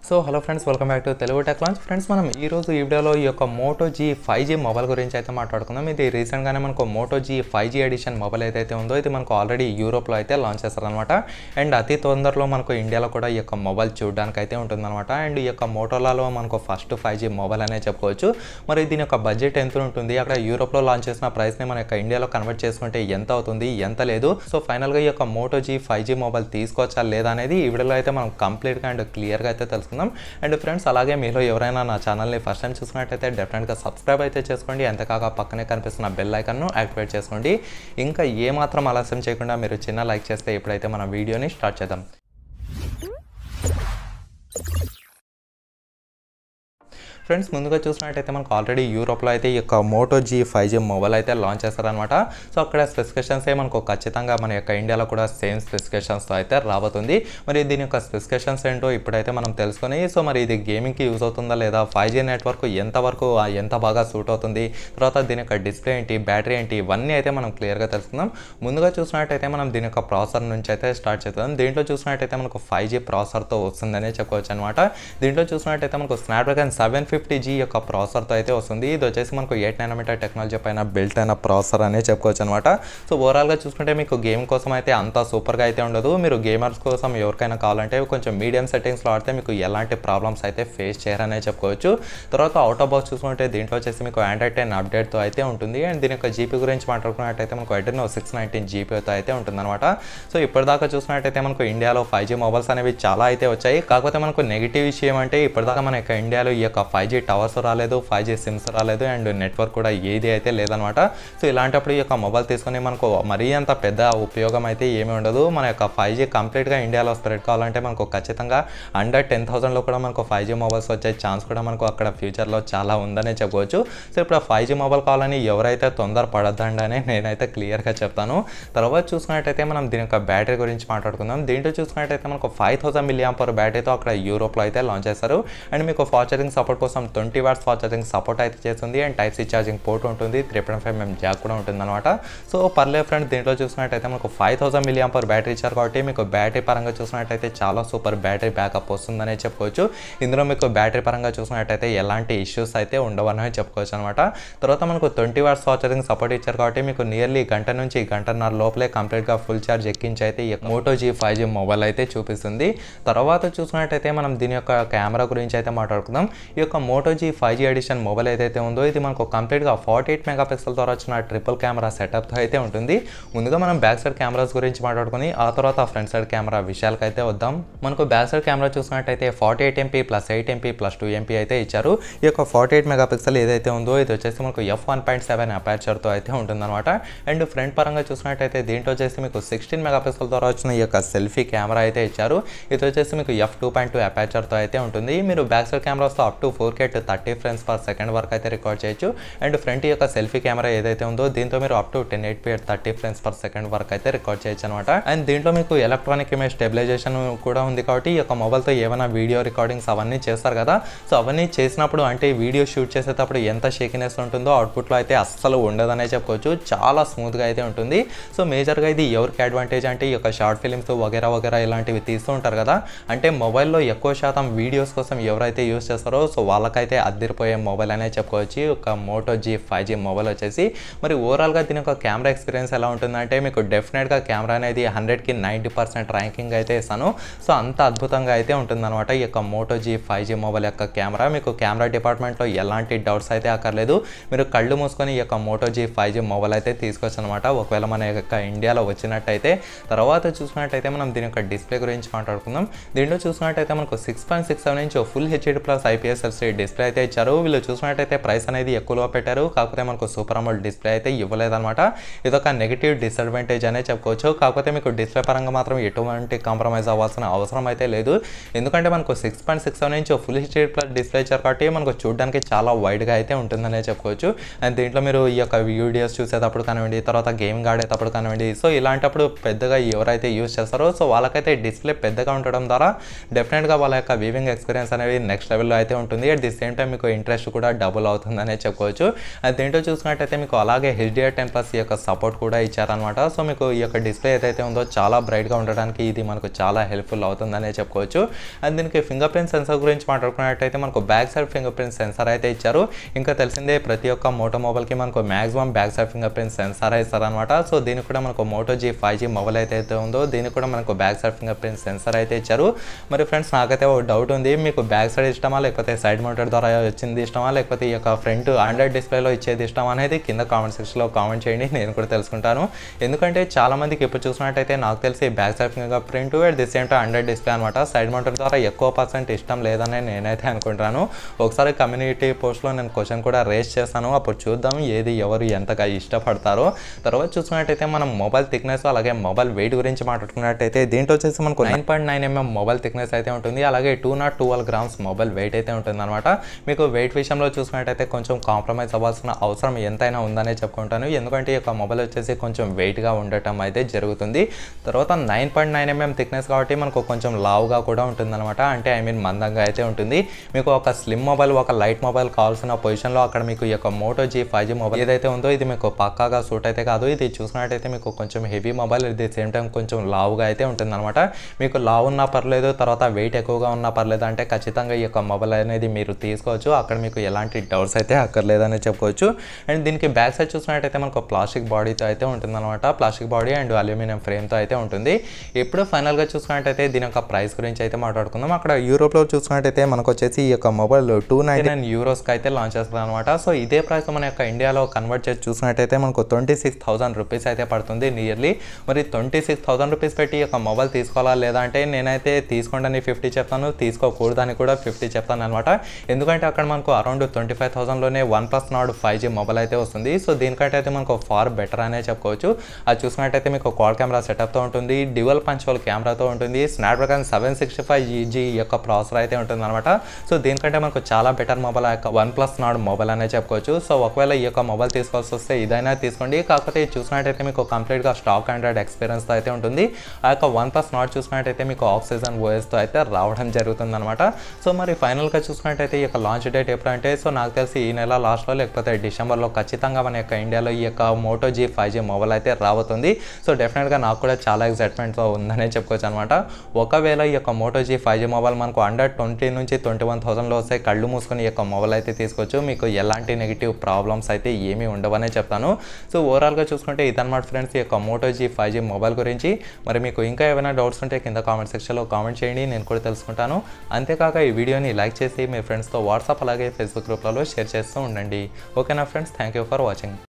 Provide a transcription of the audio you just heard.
so hello friends welcome back to Telugu tech launch friends మనం ఈ రోజు ఈ వీడియోలో ఈ యొక్క Moto G five G mobile గురించి అయితే మాట్లాడుకుందాం ఇది రీసెంట్గానే మనకు Moto G five G edition mobile ఏదైతే ఉందో ఇది మనకు ఆల్రెడీ యూరోప్లో అయితే లాంచ్ చేస్తారనమాట అండ్ అతి తొందరలో మనకు ఇండియాలో కూడా ఈ యొక్క మొబైల్ చూడడానికి అయితే ఉంటుందన్నమాట అండ్ ఈ యొక్క మోటోలాలో మనకు ఫస్ట్ ఫైవ్ జీ మొబైల్ అనే చెప్పుకోవచ్చు మరి దీని యొక్క బడ్జెట్ ఎంత ఉంటుంది అక్కడ యూరోప్లో లాంచ్ చేసిన ప్రైస్ని మన యొక్క ఇండియాలో కన్వర్ట్ చేసుకుంటే ఎంత అవుతుంది ఎంత లేదు సో ఫైనల్గా ఈ యొక్క Moto G five G mobile తీసుకోవచ్చా లేదా అనేది ఈ వీడియోలో అయితే మనం కంప్లీట్గా అండ్ క్లియర్గా అయితే తెలుసుకుందాం అండ్ ఫ్రెండ్స్ అలాగే మీలో ఎవరైనా నా ఛానల్ని ఫస్ట్ టైం చూసినట్టయితే డెఫినెట్గా సబ్స్క్రైబ్ అయితే చేసుకోండి అంతేకాక పక్కనే కనిపిస్తున్న బెల్ ఐకన్ను యాక్టివేట్ చేసుకోండి ఇంకా ఏమాత్రం ఆలస్యం చేయకుండా మీరు చిన్న లైక్ చేస్తే ఇప్పుడైతే మన వీడియోని స్టార్ట్ చేద్దాం ఫ్రెండ్స్ ముందుగా చూసినట్టయితే మనకు ఆల్రెడీ యూరోప్లో అయితే ఈ యొక్క Moto G five G mobile అయితే లాంచ్ చేస్తారనమాట సో అక్కడ స్పెసిఫికేషన్స్ ఏ మనకు ఖచ్చితంగా మన యొక్క ఇండియాలో కూడా సేమ్ స్పెసిఫికేషన్స్తో అయితే రాబోతుంది మరి దీని యొక్క స్పెసిఫికేషన్స్ ఏంటో ఇప్పుడైతే మనం తెలుసుకొని సో మరి ఇది గేమింగ్కి యూజ్ అవుతుందా లేదా ఫైవ్ జీ నెట్వర్క్ ఎంతవరకు ఆ, ఎంత బాగా సూట్ అవుతుంది తర్వాత దీని యొక్క డిస్ప్లే ఏంటి బ్యాటరీ ఏంటి ఇవన్నీ అయితే మనం క్లియర్గా తెలుసుకుందాం ముందుగా చూసినట్టయితే మనం దీని యొక్క ప్రాసెసర్ నుంచి అయితే స్టార్ట్ చేద్దాం దీంట్లో చూసినట్టయితే మనకు ఫైవ్ జీ ప్రాసెసర్తో వస్తుందనే చెప్పుకోవచ్చు అనమాట దీంట్లో చూసినట్టయితే మనకు స్నాప్డ్రాగన్ సెవెన్ ఫిఫ్టీ జీ యొక్క ప్రాసెసర్తో అయితే వస్తుంది ఇది వచ్చేసి మనకు ఎయిట్ నానోమీటర్ టెక్నాలజీ పైన బిల్ట్ అయిన ప్రాసెసర్ అనే చెప్పుకోవచ్చు అనమాట సో ఓవరాల్గా చూసుకుంటే మీకు గేమ్ కోసం అయితే అంత సూపర్గా అయితే ఉండదు మీరు గేమర్స్ కోసం ఎవరికైనా కావాలంటే కొంచెం మీడియం సెట్టింగ్స్లో ఆడితే మీకు ఎలాంటి ప్రాబ్లమ్స్ అయితే ఫేస్ చేయరనే చెప్పుకోవచ్చు తర్వాత అవుట్ ఆఫ్ బాక్స్ చూసుకుంటే దీంట్లో వచ్చేసి మీకు ఆండ్రాయిడ్ టెన్ అప్డేట్తో అయితే ఉంటుంది అండ్ దీని యొక్క జీపీ గురించి మాట్లాడుకున్నట్టయితే మనకు ఎటర్నో సిక్స్ నైన్టీన్ జీపీతో అయితే ఉంటుందన్నమాట సో ఇప్పటిదాకా చూసినట్టయితే మనకు ఇండియాలో ఫైవ్ జీ మొబైల్స్ అనేవి చాలా అయితే వచ్చాయి కాకపోతే మనకు నెగిటివ్ విషయం అంటే ఇప్పటిదాకా మన యొక్క ఇండియాలో ఈ యొక్క ఫైవ్ జీ టవర్స్ రాలేదు ఫైవ్ జీ సిమ్స్ రాలేదు అండ్ నెట్వర్క్ కూడా ఏది అయితే లేదనమాట సో ఇలాంటప్పుడు ఈ యొక్క మొబైల్ తీసుకొని మనకు మరీ అంత పెద్ద ఉపయోగం అయితే ఏమీ ఉండదు మన యొక్క ఫైవ్ జీ కంప్లీట్గా ఇండియాలో స్ప్రెడ్ కావాలంటే మనకు ఖచ్చితంగా అండర్ టెన్ థౌసండ్లో కూడా మనకు ఫైవ్ జీ మొబైల్స్ వచ్చే ఛాన్స్ కూడా మనకు అక్కడ ఫ్యూచర్లో చాలా ఉందనే చెప్పవచ్చు సో ఇప్పుడు ఆ ఫైవ్ జీ మొబైల్ కావాలని ఎవరైతే తొందర పడద్దండి అని నేనైతే క్లియర్గా చెప్తాను తర్వాత చూసుకున్నట్టయితే మనం దీని యొక్క బ్యాటరీ గురించి మాట్లాడుకుందాం దీంట్లో చూసుకున్నట్టయితే మనకు ఫైవ్ థౌసండ్ మిలియం పర్ బ్యాటరీతో అక్కడ యూరోప్లో అయితే లాంచ్ చేస్తారు అండ్ మీకు ఫాస్ట్ ఛార్జింగ్ సపోర్ట్ కోసం twenty watts fast charging support అయితే చేస్తుంది and type C charging port ఉంటుంది three point five MM jack కూడా ఉంటుంది అనమాట సో పర్లే ఫ్రెండ్ దీంట్లో చూసుకున్నట్టయితే మనకు five thousand milliamp per battery ఇచ్చారు కాబట్టి మీకు బ్యాటరీ పరంగా చూసినట్టయితే చాలా సూపర్ బ్యాటరీ బ్యాకప్ వస్తుందనే చెప్పుకోవచ్చు ఇందులో మీకు బ్యాటరీ పరంగా చూసినట్టయితే ఎలాంటి ఇష్యూస్ అయితే ఉండవని చెప్పుకోవచ్చు అనమాట తర్వాత మనకు twenty watts fast charging support ఇచ్చారు కాబట్టి మీకు నియర్లీ గంట నుంచి గంటన్నర లోపలే కంప్లీట్గా ఫుల్ ఛార్జ్ ఎక్కించి అయితే ఈ Moto G five G mobile అయితే చూపిస్తుంది తర్వాత చూసుకున్నట్టయితే మనం దీని యొక్క కెమెరా గురించి అయితే మాట్లాడుకుందాం ఈ యొక్క Moto G five G edition mobile ఏదైతే ఉందో ఇది మనకు కంప్లీట్గా ఫార్టీ ఎయిట్ మెగా పిక్సెల్ ద్వారా వచ్చిన ట్రిపుల్ కెమెరా సెటప్తో అయితే ఉంటుంది ముందుగా మనం బ్యాక్ సైడ్ కెమెరాస్ గురించి మాట్లాడుకుని ఆ తర్వాత ఫ్రంట్ సైడ్ కెమెరా విషయాలకు అయితే వద్దాం మనకు బ్యాక్ సైడ్ కెమెరా చూసినట్టయితే forty eight MP plus eight MP plus two MP అయితే ఇచ్చారు ఈ యొక్క ఫార్టీ ఎయిట్ మెగా పిక్సెల్ ఏదైతే ఉందో ఇది వచ్చేసి మనకు ఎఫ్ వన్ పాయింట్ సెవెన్ అపాచర్తో అయితే ఉంటుందన్నమాట అండ్ ఫ్రంట్ పరంగా చూసినట్టయితే దీంట్లో వచ్చేసి మీకు సిక్స్టీన్ మెగా పిక్సెల్ ద్వారా వచ్చిన ఈ యొక్క సెల్ఫీ కెమెరా అయితే ఇచ్చారు ఇది వచ్చేసి మీకు ఎఫ్ టూ పాయింట్ టూ అపాచర్తో అయితే ఉంటుంది మీరు బ్యాక్ సైడ్ కెమెరాస్తో up to four K thirty frames per second వరకు అయితే రికార్డ్ చేయొచ్చు అండ్ ఫ్రంట్ యొక్క సెల్ఫీ కెమెరా ఏదైతే ఉందో దీంతో మీరు up to ten eight P thirty frames per second వరకు అయితే రికార్డ్ చేయొచ్చు అనమాట అండ్ దీంట్లో మీకు ఎలక్ట్రానిక్ ఇమేజ్ స్టెబిలైజేషన్ కూడా ఉంది కాబట్టి ఈ యొక్క మొబైల్తో ఏమైనా వీడియో రికార్డింగ్స్ అవన్నీ చేస్తారు కదా సో అవన్నీ చేసినప్పుడు అంటే వీడియో షూట్ చేసేటప్పుడు ఎంత షేకినెస్ ఉంటుందో అవుట్పుట్లో అయితే అస్సలు ఉండదనే చెప్పుకోవచ్చు చాలా స్మూత్గా అయితే ఉంటుంది సో మేజర్గా ఇది ఎవరికి అడ్వాంటేజ్ అంటే ఈ యొక్క షార్ట్ ఫిలిమ్స్ వగేరా వగేరా ఇలాంటివి తీస్తూ ఉంటారు కదా అంటే మొబైల్లో ఎక్కువ శాతం వీడియోస్ కోసం ఎవరైతే యూస్ చేస్తారో సో వాళ్ళకైతే అద్దరిపోయే మొబైల్ అనే చెప్పుకోవచ్చు ఈ యొక్క Moto G five G mobile వచ్చేసి మరి ఓవరాల్గా దీని యొక్క కెమెరా ఎక్స్పీరియన్స్ ఎలా ఉంటుందంటే మీకు డెఫినెట్గా కెమెరా అనేది హండ్రెడ్కి నైంటీ పర్సెంట్ ర్యాంకింగ్ అయితే ఇస్తాను సో అంత అద్భుతంగా అయితే ఉంటుందన్నమాట ఈ యొక్క Moto G five G mobile యొక్క కెమెరా మీకు కెమెరా డిపార్ట్మెంట్లో ఎలాంటి డౌట్స్ అయితే అక్కర్లేదు మీరు కళ్ళు మూసుకొని ఈ యొక్క Moto G five G mobile అయితే తీసుకోవచ్చు అనమాట ఒకవేళ మన యొక్క ఇండియాలో వచ్చినట్టయితే తర్వాత చూసుకున్నట్టయితే మనం దీని యొక్క డిస్ప్లే గురించి మాట్లాడుకుందాం దీంట్లో చూసుకున్నట్టయితే మనకు six point six seven inch full HD plus IPS LC display అయితే ఇచ్చారు వీళ్ళు చూసినట్టయితే ప్రైస్ అనేది ఎక్కువలో పెట్టారు కాకపోతే మనకు సూపర్ అమౌల్ డిస్ప్లే అయితే ఇవ్వలేదన్నమాట ఇది ఒక నెగిటివ్ డిసడ్వాంటేజ్ అనే చెప్పుకోవచ్చు కాకపోతే మీకు డిస్ప్లే పరంగా మాత్రం ఎటువంటి కాంప్రమైజ్ అవ్వాల్సిన అవసరం అయితే లేదు ఎందుకంటే మనకు six point six seven inch full HD plus display ఇచ్చారు కాబట్టి మనకు చూడడానికి చాలా వైడ్గా అయితే ఉంటుందనే చెప్పుకోవచ్చు అండ్ దీంట్లో మీరు ఈ యొక్క వీడియోస్ చూసేటప్పుడు కానివ్వండి తర్వాత గేమింగ్ ఆడేటప్పుడు కానివ్వండి సో ఇలాంటప్పుడు పెద్దగా ఎవరైతే యూస్ చేస్తారో సో వాళ్ళకైతే డిస్ప్లే పెద్దగా ఉండడం ద్వారా డెఫినెట్గా వాళ్ళ యొక్క వీవింగ్ ఎక్స్పీరియన్స్ అనేది నెక్స్ట్ లెవెల్లో అయితే ఉంటుంది అట్ ది సేమ్ టైం మీకు ఇంట్రెస్ట్ కూడా డబుల్ అవుతుందనే చెప్పుకోవచ్చు అది దేంటో చూసుకున్నట్టయితే మీకు అలాగే హెచ్డిఆర్ టెన్ ప్లస్ ఈ యొక్క సపోర్ట్ కూడా ఇచ్చారనమాట సో మీకు ఈ యొక్క డిస్ప్లే ఏదైతే ఉందో చాలా బ్రైట్గా ఉండడానికి ఇది మనకు చాలా హెల్ప్ఫుల్ అవుతుందనే చెప్పుకోవచ్చు అండ్ దీనికి ఫింగర్ ప్రింట్ సెన్సార్ గురించి మాట్లాడుకున్నట్టయితే మనకు back side fingerprint sensor అయితే ఇచ్చారు ఇంకా తెలిసిందే ప్రతి ఒక్క మోటో మొబైల్కి మనకు maximum back side fingerprint sensor ఇస్తారనమాట సో దీనికి కూడా మనకు Moto G five G mobile అయితే అయితే ఉందో దీనికి కూడా మనకు back side fingerprint sensor అయితే ఇచ్చారు మరి ఫ్రెండ్స్ నాకైతే ఒక డౌట్ ఉంది మీకు బ్యాక్ సైడ్ ఇష్టమా లేకపోతే సైడ్ మౌంటెడ్ ద్వారా వచ్చింది ఇష్టమా లేకపోతే ఈ యొక్క ఫ్రంట్ ఆండ్రాయిడ్ డిస్ప్లేలో ఇచ్చేది ఇష్టమా అనేది కింద కామెంట్ సెక్షన్లో కామెంట్ చేయండి నేను కూడా తెలుసుకుంటాను ఎందుకంటే చాలా మందికి ఇప్పుడు చూసినట్టయితే నాకు తెలిసి back side fingerprint at the same time Android display అనమాట సైడ్ మౌంటెడ్ ద్వారా ఎక్కువ పర్సెంట్ ఇష్టం లేదని నేనైతే అనుకుంటాను ఒకసారి కమ్యూనిటీ పోస్ట్లో నేను క్వశ్చన్ కూడా రేస్ చేస్తాను అప్పుడు చూద్దాం ఏది ఎవరు ఎంతగా ఇష్టపడతారో తర్వాత చూసుకున్నట్టయితే మనం మొబైల్ థిక్నెస్ అలాగే మొబైల్ వెయిట్ గురించి మాట్లాడుకున్నట్టయితే దీంట్లో వచ్చేసి మనకు nine point nine MM mobile thickness అయితే ఉంటుంది అలాగే two nought twelve grams mobile weight అయితే ఉంటుంది అనమాట మీకు వెయిట్ విషయంలో చూసుకున్నట్టయితే కొంచెం కాంప్రమైజ్ అవ్వాల్సిన అవసరం ఎంతైనా ఉందనే చెప్పుకుంటాను ఎందుకంటే ఈ యొక్క మొబైల్ వచ్చేసి కొంచెం వెయిట్గా ఉండటం అయితే జరుగుతుంది తర్వాత nine point nine MM thickness కాబట్టి మనకు కొంచెం లావుగా కూడా ఉంటుంది అనమాట అంటే ఐ మీన్ మందంగా అయితే ఉంటుంది మీకు ఒక స్లిమ్ మొబైల్ ఒక లైట్ మొబైల్ కావాల్సిన పొజిషన్లో అక్కడ మీకు ఈ యొక్క Moto G five G mobile ఏదైతే ఉందో ఇది మీకు పక్కాగా సూట్ అయితే కాదు ఇది చూసినట్టయితే మీకు కొంచెం హెవీ మొబైల్ ఇది సేమ్ టైం కొంచెం లావుగా అయితే ఉంటుంది అనమాట మీకు లావు ఉన్నా పర్లేదు తర్వాత వెయిట్ ఎక్కువగా ఉన్నా పర్లేదు అంటే ఖచ్చితంగా ఈ యొక్క మొబైల్ అనేది మీరు తీసుకోవచ్చు అక్కడ మీకు ఎలాంటి డౌట్స్ అయితే అక్కర్లేదని చెప్పుకోవచ్చు అండ్ దీనికి బ్యాక్ సైడ్ చూసినట్టయితే మనకు ప్లాస్టిక్ బాడీతో అయితే ఉంటుంది అనమాట ప్లాస్టిక్ బాడీ అండ్ అల్యూమినియం ఫ్రేమ్తో అయితే ఉంటుంది ఇప్పుడు ఫైనల్గా చూసుకున్నట్టయితే దీని యొక్క ప్రైస్ గురించి అయితే మాట్లాడుకుందాం అక్కడ యూరోప్లో చూసుకున్నట్టయితే మనకు వచ్చేసి ఈ యొక్క మొబైల్ టూ నైన్టీ నైన్ యూరోస్కి అయితే లాంచ్ చేస్తుంది అనమాట సో ఇదే ప్రైస్ మన యొక్క ఇండియాలో కన్వర్ట్ చేసి చూసినట్టయితే మనకు ట్వంటీ సిక్స్ థౌసండ్ రూపీస్ అయితే పడుతుంది నియర్లీ మరి ట్వంటీ సిక్స్ థౌసండ్ రూపీస్ పెట్టి ఈ యొక్క మొబైల్ తీసుకోవాలా లేదా అంటే నేనైతే తీసుకోండి ఫిఫ్టీ చెప్తాను తీసుకోకూడదని కూడా ఫిఫ్టీ చెప్తాను అనమాట ఎందుకంటే అక్కడ మనకు అరౌండ్ ట్వంటీ ఫైవ్ థౌసండ్లోనే one plus Nord five G mobile అయితే వస్తుంది సో దీనికంటే అయితే మనకు ఫార్ బెటర్ అనే చెప్పుకోవచ్చు అది చూసుకున్నట్టయితే మీకు క్వాడ్ కెమెరా సెటప్తో ఉంటుంది డ్యువల్ పంచువల్ కెమెరాతో ఉంటుంది Snapdragon seven sixty five G యొక్క ప్రాసెసర్ అయితే ఉంటుంది అనమాట సో దీనికంటే మనకు చాలా బెటర్ మొబైల్ ఆ యొక్క వన్ ప్లస్ నాడు మొబైల్ అనే చెప్పుకోవచ్చు సో ఒకవేళ ఈ యొక్క మొబైల్ తీసుకోవాల్సి వస్తే ఇదైనా తీసుకోండి కాకపోతే ఇది చూసినట్టయితే మీకు కంప్లీట్గా స్టాక్ ఆండ్రాయిడ్ ఎక్స్పీరియన్స్తో అయితే ఉంటుంది ఆ యొక్క వన్ ప్లస్ నాట్ చూసినట్టయితే మీకు ఆక్సిజన్ ఓఎస్తో అయితే రావడం జరుగుతుంది అనమాట సో మరి ఫైనల్గా చూసుకున్నట్టయితే ఈ యొక్క లాంచ్ డేట్ ఎప్పుడంటే సో నాకు తెలిసి ఈ నెల లాస్ట్లో లేకపోతే డిసెంబర్లో ఖచ్చితంగా మన యొక్క ఇండియాలో ఈ యొక్క Moto G five G mobile అయితే రాబోతుంది సో డెఫినెట్గా నాకు కూడా చాలా ఎక్సైట్మెంట్తో ఉందనే చెప్పుకోవచ్చు అనమాట ఒకవేళ ఈ యొక్క Moto G five G mobile మనకు అండర్ ట్వంటీ నుంచి ట్వంటీ వన్ థౌసండ్లో వస్తే కళ్ళు మూసుకొని ఈ యొక్క మొబైల్ అయితే తీసుకోవచ్చు మీకు ఎలాంటి నెగిటివ్ ప్రాబ్లమ్స్ అయితే ఏమీ ఉండవనే చెప్తాను సో ఓవరాల్గా చూసుకుంటే ఇదన్నమాట ఫ్రెండ్స్ ఈ యొక్క Moto G five G mobile గురించి మరి మీకు ఇంకా ఏమైనా డౌట్స్ ఉంటే కింద కామెంట్ సెక్షన్లో కామెంట్ చేయండి నేను కూడా తెలుసుకుంటాను అంతేకాక ఈ వీడియోని లైక్ చేసి మీ ఫ్రెండ్స్తో వాట్సాప్ అలాగే ఫేస్బుక్ గ్రూప్లలో షేర్ చేస్తూ ఉండండి ఓకేనా friends thank you for watching